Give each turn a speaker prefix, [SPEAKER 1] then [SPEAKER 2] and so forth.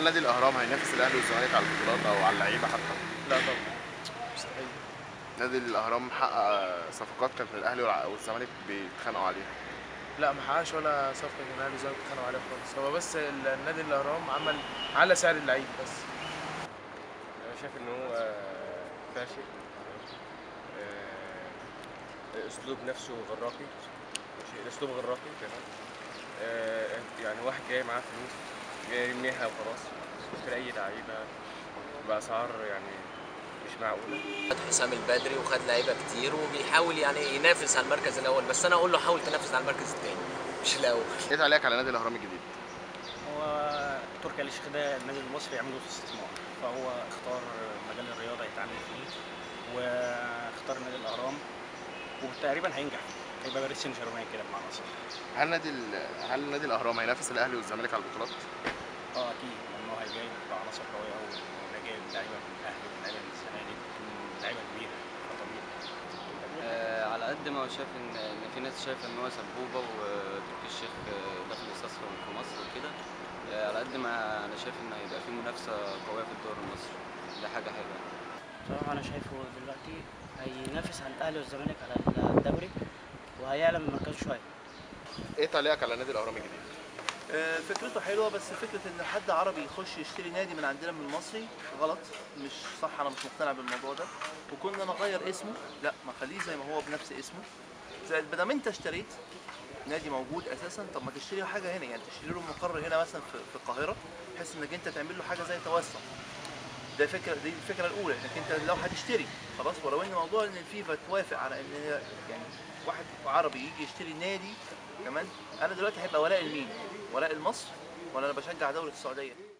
[SPEAKER 1] هل نادي الاهرام هينافس الاهلي والزمالك على البطولات او على اللعيبه حتى
[SPEAKER 2] لا طبعا مستحيل
[SPEAKER 1] نادي الاهرام حقق صفقات كانت الاهلي والع- والزمالك بيتخانقوا عليها
[SPEAKER 2] لا ما حققش ولا صفقه من الاهلي والزمالك اتخانقوا عليها خالص هو بس ال- النادي الاهرام عمل على سعر اللعيب بس
[SPEAKER 3] انا شايف ان هو فاشل آه، الاسلوب نفسه غراقي ماشي الاسلوب غراقي تمام آه، يعني واحد جاي معاه فلوس جاي يرميها وخلاص يشتري اي لعيبه باسعار يعني مش معقوله
[SPEAKER 4] خد حسام البدري وخد لعيبه كتير وبيحاول يعني ينافس على المركز الاول بس انا اقول له حاول تنافس على المركز الثاني مش الاول
[SPEAKER 1] ايه تعليقك على نادي الاهرام الجديد
[SPEAKER 5] هو تركي آل الشيخ ده النادي المصري يعمله في استثمار فهو اختار مجال الرياضه يتعامل فيه واختار نادي الاهرام وتقريبا هينجح هيبقى باريس سان جيرمان كده بمعنى صح
[SPEAKER 1] هل نادي ال- هل نادي الاهرام هينافس الاهلي والزمالك على البطولات
[SPEAKER 5] اه اكيد لانه هيجايب عناصر قويه قوي وهيجايب لعيبه من الاهلي ولعيبه من الزمالك لعيبه كبيره فطبيعي
[SPEAKER 6] آه، على قد ما هو شايف ان ان في ناس شايفه ان هو سبوبه وتركي الشيخ آه، داخل يستثمر في مصر وكده آه، على قد ما انا شايف ان هيبقى في منافسه قويه في الدوري المصري دي حاجه حلوه
[SPEAKER 7] بصراحة أنا شايفه دلوقتي هينافس على الأهلي والزمالك على الدوري وهيعلى من مركزه شوية
[SPEAKER 1] ايه تعليقك على نادي الاهرام الجديد
[SPEAKER 8] آه، فكرته حلوه بس فكره ان حد عربي يخش يشتري نادي من عندنا من المصري غلط مش صح انا مش مقتنع بالموضوع ده وكنا نغير اسمه لا ما خليه زي ما هو بنفس اسمه زائد ما دام انت اشتريت نادي موجود اساسا طب ما تشتري حاجه هنا يعني تشتري له مقر هنا مثلا في, في القاهره بحيث انك انت تعمل له حاجه زي توسع ده فكره دي الفكره الاولى انك انت لو هتشتري خلاص ولو ان موضوع ان الفيفا توافق على ان هي يعني واحد عربي يجي يشتري نادي كمان انا دلوقتي هيبقى ولاء لمين؟ ولاء لمصر ولا انا بشجع دوله السعوديه؟